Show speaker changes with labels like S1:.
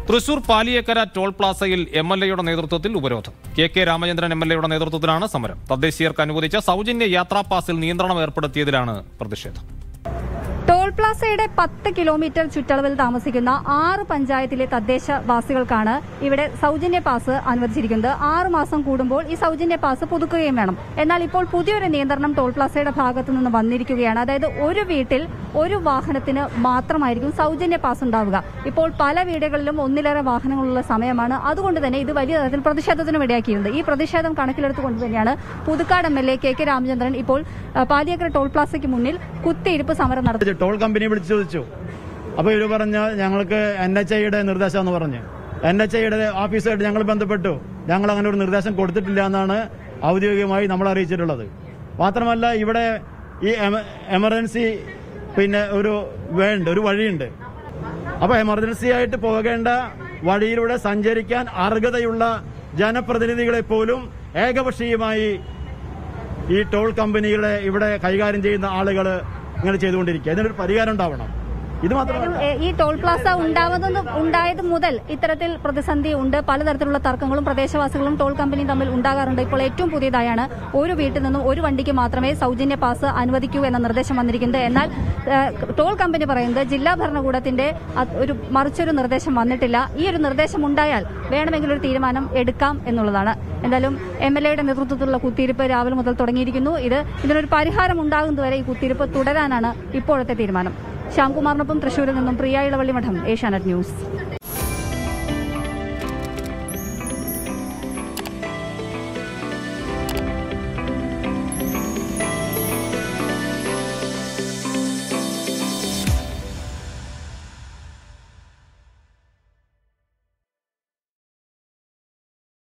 S1: Thrissur Paliyekkara toll പ്ലാസയിൽ M L എയുടെ നേതൃത്വത്തിൽ ഉപരോധം K K Ramachandran M L എയുടെ നേതൃത്വത്തിലാണ് സമരം തദ്ദേശീയർക്ക് അനുവദിച്ച സൗജന്യ യാത്രാ പാസിൽ നിയന്ത്രണം ഏർപ്പെടുത്തിയതിലാണ് പ്രതിഷേധം
S2: ടോൾ പ്ലാസയുടെ പത്ത് കിലോമീറ്റർ ചുറ്റളവിൽ താമസിക്കുന്ന ആറ് പഞ്ചായത്തിലെ തദ്ദേശവാസികൾക്കാണ് ഇവിടെ സൗജന്യ പാസ് അനുവദിച്ചിരിക്കുന്നത് ആറ് മാസം കൂടുമ്പോൾ ഈ സൗജന്യ പാസ് പുതുക്കുകയും വേണം എന്നാൽ ഇപ്പോൾ പുതിയൊരു നിയന്ത്രണം ടോൾ പ്ലാസയുടെ ഭാഗത്തു നിന്ന് വന്നിരിക്കുകയാണ് അതായത് ഒരു വീട്ടിൽ ഒരു വാഹനത്തിന് മാത്രമായിരിക്കും സൗജന്യ പാസ് ഉണ്ടാവുക ഇപ്പോൾ പല വീടുകളിലും ഒന്നിലേറെ വാഹനങ്ങളുള്ള സമയമാണ് അതുകൊണ്ട് തന്നെ ഇത് വലിയ തരത്തിൽ പ്രതിഷേധത്തിന് ഇടയാക്കിയിട്ടുണ്ട് ഈ പ്രതിഷേധം കണക്കിലെടുത്തുകൊണ്ട് തന്നെയാണ് Puthukkad M L A K K Ramachandran ഇപ്പോൾ ആ, പാലിയേക്കര ടോൾ പ്ലാസയ്ക്ക് മുന്നിൽ കുത്തിയിരിപ്പ് സമരം നടത്തി
S3: ടോൾ കമ്പനി വിളിച്ചു ചോദിച്ചു അപ്പോൾ ഇവർ പറഞ്ഞ ഞങ്ങൾക്ക് എൻ എച്ച് ഐയുടെ നിർദ്ദേശം എന്ന് പറഞ്ഞ് എൻ എച്ച് ഐയുടെ ഓഫീസുമായിട്ട് ഞങ്ങൾ ബന്ധപ്പെട്ടു ഞങ്ങൾ അങ്ങനെ ഒരു നിർദ്ദേശം കൊടുത്തിട്ടില്ല എന്നാണ് ഔദ്യോഗികമായി നമ്മൾ അറിയിച്ചിട്ടുള്ളത് മാത്രമല്ല ഇവിടെ ഈ എമ- എമർജൻസി പിന്നെ ഒരു വേണ്ട ഒരു വഴിയുണ്ട് അപ്പോൾ എമർജൻസി ആയിട്ട് പോകേണ്ട വഴിയിലൂടെ സഞ്ചരിക്കാൻ അർഹതയുള്ള ജനപ്രതിനിധികളെ പോലും ഏകപക്ഷീയമായി ഈ ടോൾ കമ്പനികളെ ഇവിടെ കൈകാര്യം ചെയ്യുന്ന ആളുകൾ ഇങ്ങനെ ചെയ്തുകൊണ്ടിരിക്കുക ഇതിനൊരു പരിഹാരം ഉണ്ടാവണം ഇത് മാത്രമല്ല
S2: ഏ, ഈ ടോൾ പ്ലാസ ഉണ്ടാവുന്നത് ഉണ്ടായത് മുതൽ ഇത്തരത്തിൽ പ്രതിസന്ധി ഉണ്ട് പലതരത്തിലുള്ള തർക്കങ്ങളും പ്രദേശവാസികളും ടോൾ കമ്പനിയും തമ്മിൽ ഉണ്ടാകാറുണ്ട് ഇപ്പോൾ ഏറ്റവും പുതിയതായാണ് ഒരു വീട്ടിൽ നിന്നും ഒരു വണ്ടിക്ക് മാത്രമേ സൗജന്യ പാസ് അനുവദിക്കൂ എന്ന നിർദ്ദേശം വന്നിരിക്കുന്നത് എന്നാൽ ഏ, ടോൾ കമ്പനി പറയുന്നത് ജില്ലാ ഭരണകൂടത്തിന്റെ അത് ഒരു മറിച്ചൊരു നിർദ്ദേശം വന്നിട്ടില്ല ഈ ഒരു നിർദ്ദേശം ഉണ്ടായാൽ വേണമെങ്കിൽ ഒരു തീരുമാനം എടുക്കാം എന്നുള്ളതാണ് എന്തായാലും എം എൽ എയുടെ നേതൃത്വത്തിലുള്ള കുത്തിയിരിപ്പ് രാവിലെ മുതൽ തുടങ്ങിയിരിക്കുന്നു ഇത് ഇതിനൊരു പരിഹാരം ഉണ്ടാകുന്നതുവരെ ഈ കുത്തിയിരിപ്പ് തുടരാനാണ് ഇപ്പോഴത്തെ തീരുമാനം ശ്യാംകുമാറിനൊപ്പം തൃശൂരിൽ നിന്നും പ്രിയ ഇളവള്ളി മഠം ഏഷ്യാനെറ്റ് ന്യൂസ്